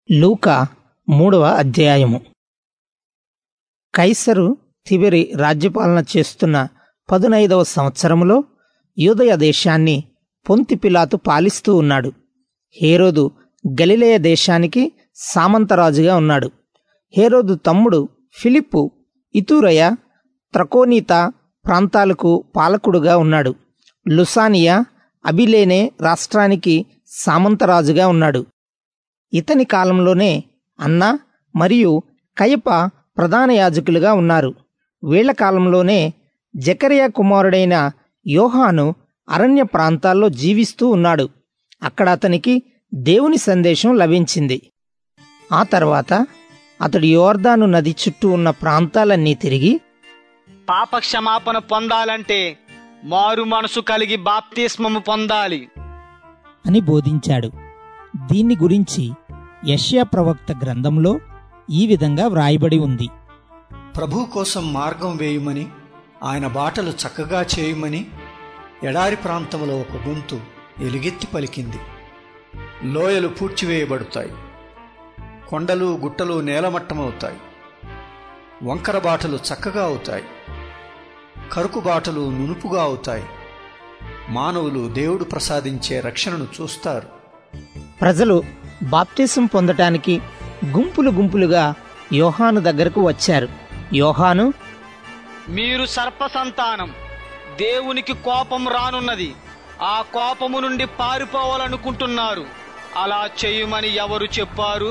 లూకా మూడవ అధ్యాయము కైసరు తిబెరి రాజ్యపాలన చేస్తున్న పదునైదవ సంవత్సరములో యూదయ దేశాన్ని పొంతి పిలాతు పాలిస్తూ ఉన్నాడు హేరోదు గలిలయ దేశానికి సామంతరాజుగా ఉన్నాడు హేరోదు తమ్ముడు ఫిలిప్పు ఇతూరయ త్రకోనీత ప్రాంతాలకు పాలకుడుగా ఉన్నాడు లుసానియా అబిలేనే రాష్ట్రానికి సామంతరాజుగా ఉన్నాడు ఇతని కాలంలోనే అన్న మరియు కయప ప్రధాన యాజకులుగా ఉన్నారు వీళ్ల కాలంలోనే జకరియా కుమారుడైన యోహాను అరణ్య ప్రాంతాల్లో జీవిస్తూ ఉన్నాడు అక్కడ అతనికి దేవుని సందేశం లభించింది ఆ తర్వాత అతడు యోర్దాను నది చుట్టూ ఉన్న ప్రాంతాలన్నీ తిరిగి పాప క్షమాపణ పొందాలంటే మారు మనసు కలిగి బాప్తిస్మము పొందాలి అని బోధించాడు దీన్ని గురించి యష్యా ప్రవక్త గ్రంథంలో ఈ విధంగా వ్రాయబడి ఉంది ప్రభు కోసం మార్గం వేయుమని ఆయన బాటలు చక్కగా చేయమని ఎడారి ప్రాంతంలో ఒక గొంతు ఎలుగెత్తి పలికింది లోయలు పూడ్చివేయబడతాయి కొండలు గుట్టలు నేలమట్టమవుతాయి వంకర బాటలు చక్కగా అవుతాయి కరుకు బాటలు నునుపుగా అవుతాయి మానవులు దేవుడు ప్రసాదించే రక్షణను చూస్తారు ప్రజలు బాప్తిసం పొందటానికి గుంపులు గుంపులుగా యోహాను దగ్గరకు వచ్చారు యోహాను మీరు సర్ప సంతానం దేవునికి కోపం రానున్నది ఆ కోపము నుండి పారిపోవాలనుకుంటున్నారు అలా చేయమని ఎవరు చెప్పారు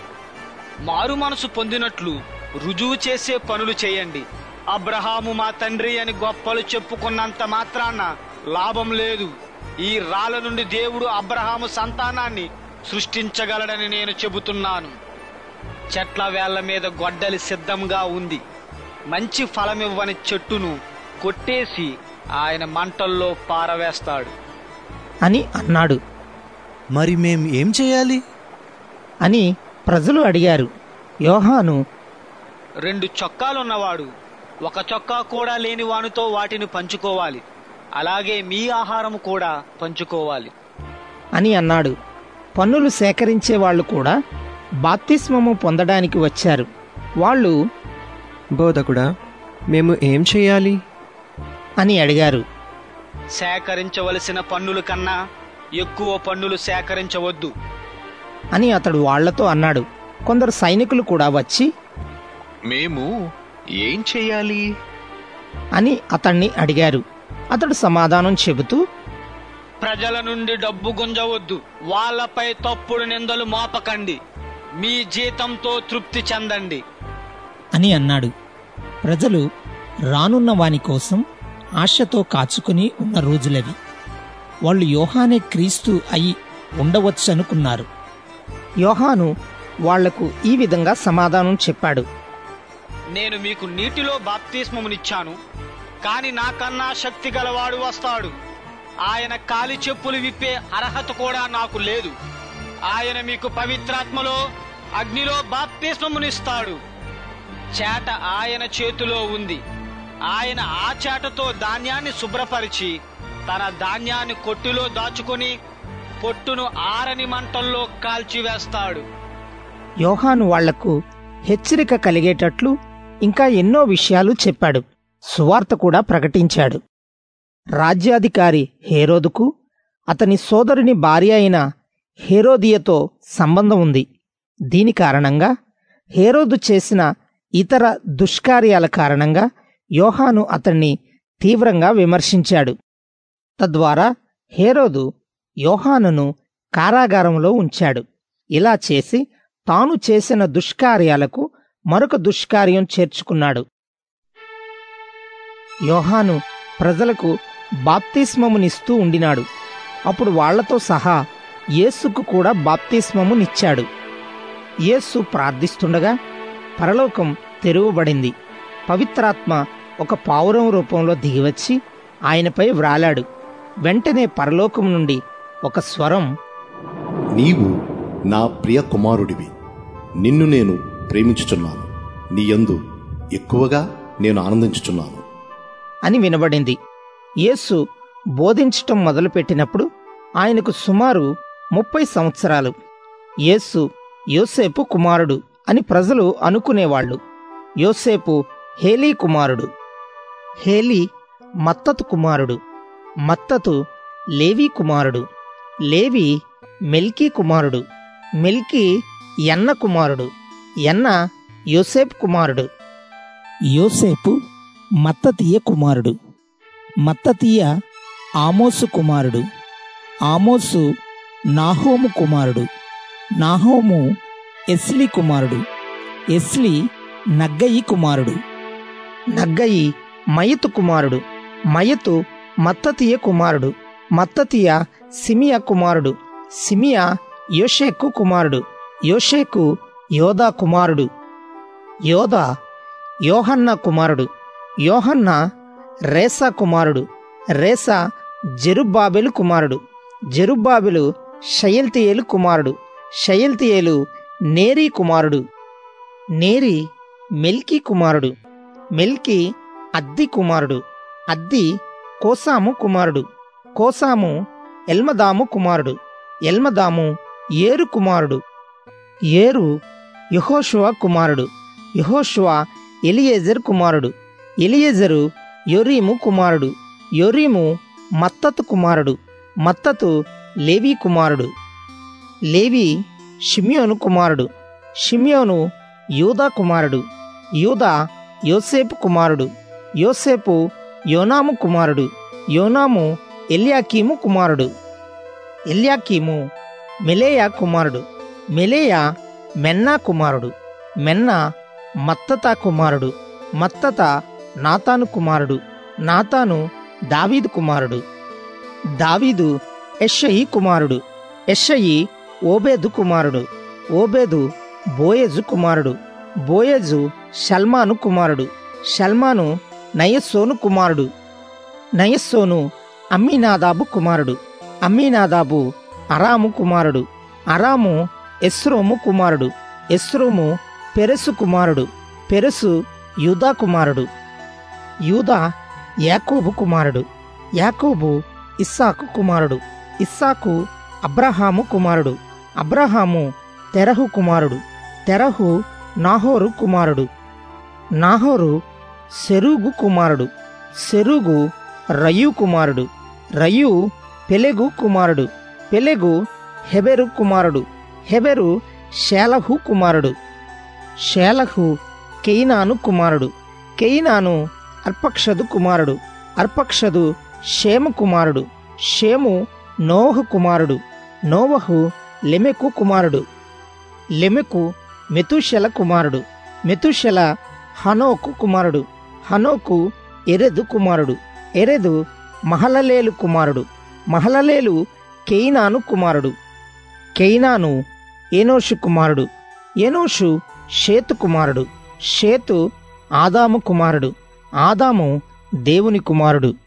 మారు మనసు పొందినట్లు రుజువు చేసే పనులు చేయండి అబ్రహాము మా తండ్రి అని గొప్పలు చెప్పుకున్నంత మాత్రాన లాభం లేదు ఈ రాళ్ళ నుండి దేవుడు అబ్రహాము సంతానాన్ని సృష్టించగలడని నేను చెబుతున్నాను చెట్ల వేళ్ల మీద గొడ్డలి సిద్ధంగా ఉంది మంచి ఫలమివ్వని చెట్టును కొట్టేసి ఆయన మంటల్లో పారవేస్తాడు అని అన్నాడు మరి మేం ఏం చేయాలి అని ప్రజలు అడిగారు యోహాను రెండు చొక్కాలున్నవాడు ఒక చొక్కా కూడా లేని వానితో వాటిని పంచుకోవాలి అలాగే మీ ఆహారం కూడా పంచుకోవాలి అని అన్నాడు పన్నులు సేకరించే వాళ్ళు కూడా బాప్తిస్మము పొందడానికి వచ్చారు వాళ్ళు బోధకుడా మేము ఏం చేయాలి అని అడిగారు సేకరించవలసిన పన్నుల కన్నా ఎక్కువ పన్నులు సేకరించవద్దు అని అతడు వాళ్లతో అన్నాడు కొందరు సైనికులు కూడా వచ్చి మేము ఏం చెయ్యాలి అని అతన్ని అడిగారు అతడు సమాధానం చెబుతూ ప్రజల నుండి డబ్బు గుంజవద్దు వాళ్ళపై తప్పుడు నిందలు మోపకండి మీ జీతంతో తృప్తి చెందండి అని అన్నాడు ప్రజలు రానున్న వాని కోసం ఆశతో కాచుకుని ఉన్న రోజులవి వాళ్ళు యోహానే క్రీస్తు అయి ఉండవచ్చనుకున్నారు యోహాను వాళ్లకు ఈ విధంగా సమాధానం చెప్పాడు నేను మీకు నీటిలో బాప్తిస్మమునిచ్చాను కాని నాకన్నా శక్తి గలవాడు వస్తాడు ఆయన కాలి చెప్పులు విప్పే అర్హత కూడా నాకు లేదు ఆయన మీకు పవిత్రాత్మలో అగ్నిలో బాప్తిస్మమునిస్తాడు చేట ఆయన చేతిలో ఉంది ఆయన ఆ చేటతో ధాన్యాన్ని శుభ్రపరిచి తన ధాన్యాన్ని కొట్టులో దాచుకొని పొట్టును ఆరని మంటల్లో కాల్చివేస్తాడు యోహాను వాళ్లకు హెచ్చరిక కలిగేటట్లు ఇంకా ఎన్నో విషయాలు చెప్పాడు సువార్త కూడా ప్రకటించాడు రాజ్యాధికారి హేరోదుకు అతని సోదరుని భార్య అయిన హేరోదియతో సంబంధం ఉంది దీని కారణంగా హేరోదు చేసిన ఇతర దుష్కార్యాల కారణంగా యోహాను అతన్ని తీవ్రంగా విమర్శించాడు తద్వారా హేరోదు యోహానును కారాగారంలో ఉంచాడు ఇలా చేసి తాను చేసిన దుష్కార్యాలకు మరొక దుష్కార్యం చేర్చుకున్నాడు యోహాను ప్రజలకు బాప్తిస్మమునిస్తూ ఉండినాడు అప్పుడు వాళ్లతో సహా యేసుకు కూడా బాప్తిస్మమునిచ్చాడు యేసు ప్రార్థిస్తుండగా పరలోకం తెరువబడింది పవిత్రాత్మ ఒక పావురం రూపంలో దిగివచ్చి ఆయనపై వ్రాలాడు వెంటనే పరలోకం నుండి ఒక స్వరం నీవు నా ప్రియ కుమారుడివి నిన్ను నేను ప్రేమించుచున్నాను నీ యందు ఎక్కువగా నేను ఆనందించుచున్నాను అని వినబడింది యేసు బోధించటం మొదలుపెట్టినప్పుడు ఆయనకు సుమారు ముప్పై సంవత్సరాలు యేసు యోసేపు కుమారుడు అని ప్రజలు అనుకునేవాళ్ళు యోసేపు హేలీ కుమారుడు హేలీ మత్తతు కుమారుడు మత్తతు లేవి కుమారుడు లేవి మెల్కీ కుమారుడు మెల్కీ ఎన్న కుమారుడు ఎన్న యోసేపు కుమారుడు యోసేపు మత్తతీయ కుమారుడు మత్తతీయ ఆమోసు కుమారుడు ఆమోసు నాహోము కుమారుడు నాహోము ఎస్లి కుమారుడు ఎస్లి నగ్గయి కుమారుడు నగ్గయి మయతు కుమారుడు మయతు మత్తతీయ కుమారుడు మత్తతీయ సిమియా కుమారుడు సిమియా యోషేకు కుమారుడు యోషేకు యోధా కుమారుడు యోధా యోహన్న కుమారుడు యోహన్న రేసా కుమారుడు రేసా జెరుబ్బాబెలు కుమారుడు జెరుబ్బాబెలు షయల్తియేలు కుమారుడు షయల్తియేలు నేరీ కుమారుడు నేరి మెల్కీ కుమారుడు మెల్కీ అద్ది కుమారుడు అద్ది కోసాము కుమారుడు కోసాము ఎల్మదాము కుమారుడు ఎల్మదాము ఏరు కుమారుడు ఏరు యహోషువ కుమారుడు యహోషువ ఎలియేజర్ కుమారుడు ఎలియేజరు యొరీము కుమారుడు యొరీము మత్తతు కుమారుడు మత్తతు లేవి కుమారుడు లేవి షిమియోను కుమారుడు షిమియోను యూదా కుమారుడు యూదా యోసేపు కుమారుడు యోసేపు యోనాము కుమారుడు యోనాము ఎల్యాకీము కుమారుడు ఎల్యాకీము మెలేయా కుమారుడు మెలేయా మెన్నా కుమారుడు మెన్నా మత్తత కుమారుడు మత్తత నాతాను కుమారుడు నాతాను దావీదు కుమారుడు దావీదు ఎషయి కుమారుడు ఎషయి ఓబేదు కుమారుడు ఓబేదు బోయజు కుమారుడు బోయజు షల్మాను కుమారుడు షల్మాను నయస్సోను కుమారుడు నయస్సోను అమ్మీనాదాబు కుమారుడు అమ్మీనాదాబు అరాము కుమారుడు అరాము ఎస్రోము కుమారుడు ఎస్రోము పెరెసు కుమారుడు పెరెసు యూదా కుమారుడు యూదా యాకోబు కుమారుడు యాకోబు ఇస్సాకు కుమారుడు ఇస్సాకు అబ్రహాము కుమారుడు అబ్రహాము తెరహు కుమారుడు తెరహు నాహోరు కుమారుడు నాహోరు సెరూగు కుమారుడు సెరూగు రయు కుమారుడు రయు పెలెగు కుమారుడు పెలెగు హెబెరు కుమారుడు హెబెరు షేలహు కుమారుడు షేలహు కెయినాను కుమారుడు కెయినాను అర్పక్షదు కుమారుడు అర్పక్షదు షేము కుమారుడు షేము నోహు కుమారుడు నోవహు లెమెకు కుమారుడు లెమెకు మెతుషెల కుమారుడు మెతుషెల హనోకు కుమారుడు హనోకు ఎరెదు కుమారుడు ఎరెదు మహలలేలు కుమారుడు మహలలేలు కెయినాను కుమారుడు కెయినాను ఏనోషు కుమారుడు ఏనోషు షేతు కుమారుడు షేతు ఆదాము కుమారుడు ఆదాము దేవుని కుమారుడు